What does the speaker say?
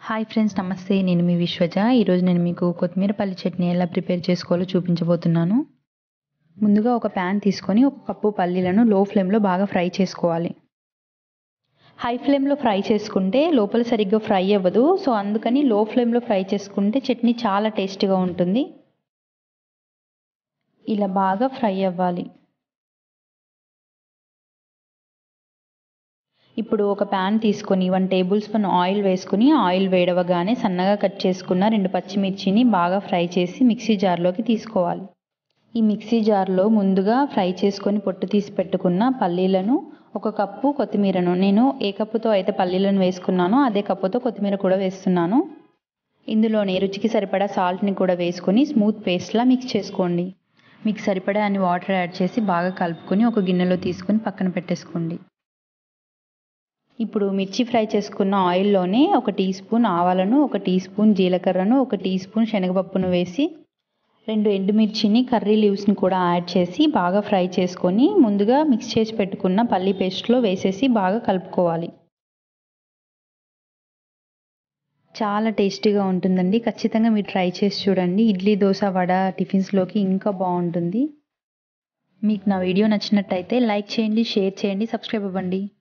hi friends నమస్తే నేను మీ విశ్వజ ఈరోజు నేను మీకు కొత్తిమీర పల్లి చట్నీ ఎలా ప్రిపేర్ చేసుకోవాలో చూపించబోతున్నాను ముందుగా ఒక ప్యాన్ తీసుకొని ఒక కప్పు పల్లీలను లో ఫ్లేమ్లో బాగా ఫ్రై చేసుకోవాలి హై ఫ్లేమ్లో ఫ్రై చేసుకుంటే లోపల సరిగ్గా ఫ్రై అవ్వదు సో అందుకని లో ఫ్లేమ్లో ఫ్రై చేసుకుంటే చట్నీ చాలా టేస్టీగా ఉంటుంది ఇలా బాగా ఫ్రై అవ్వాలి ఇప్పుడు ఒక ప్యాన్ తీసుకొని వన్ టేబుల్ స్పూన్ ఆయిల్ వేసుకుని ఆయిల్ వేడవగానే సన్నగా కట్ చేసుకున్న రెండు పచ్చిమిర్చిని బాగా ఫ్రై చేసి మిక్సీ జార్లోకి తీసుకోవాలి ఈ మిక్సీ జార్లో ముందుగా ఫ్రై చేసుకొని పొట్టు తీసి పెట్టుకున్న పల్లీలను ఒక కప్పు కొత్తిమీరను నేను ఏ కప్పుతో అయితే పల్లీలను వేసుకున్నానో అదే కప్పుతో కొత్తిమీర కూడా వేస్తున్నాను ఇందులోనే రుచికి సరిపడా సాల్ట్ని కూడా వేసుకొని స్మూత్ పేస్ట్లా మిక్స్ చేసుకోండి మీకు సరిపడా అని వాటర్ యాడ్ చేసి బాగా కలుపుకొని ఒక గిన్నెలో తీసుకొని పక్కన పెట్టేసుకోండి ఇప్పుడు మిర్చి ఫ్రై చేసుకున్న ఆయిల్లోనే ఒక టీ స్పూన్ ఆవాలను ఒక టీ స్పూన్ జీలకర్రను ఒక టీ స్పూన్ శనగపప్పును వేసి రెండు ఎండుమిర్చిని కర్రీ లీవ్స్ని కూడా యాడ్ చేసి బాగా ఫ్రై చేసుకొని ముందుగా మిక్స్ చేసి పెట్టుకున్న పల్లి పేస్ట్లో వేసేసి బాగా కలుపుకోవాలి చాలా టేస్టీగా ఉంటుందండి ఖచ్చితంగా మీరు ట్రై చేసి చూడండి ఇడ్లీ దోశ వడ టిఫిన్స్లోకి ఇంకా బాగుంటుంది మీకు నా వీడియో నచ్చినట్టయితే లైక్ చేయండి షేర్ చేయండి సబ్స్క్రైబ్ అవ్వండి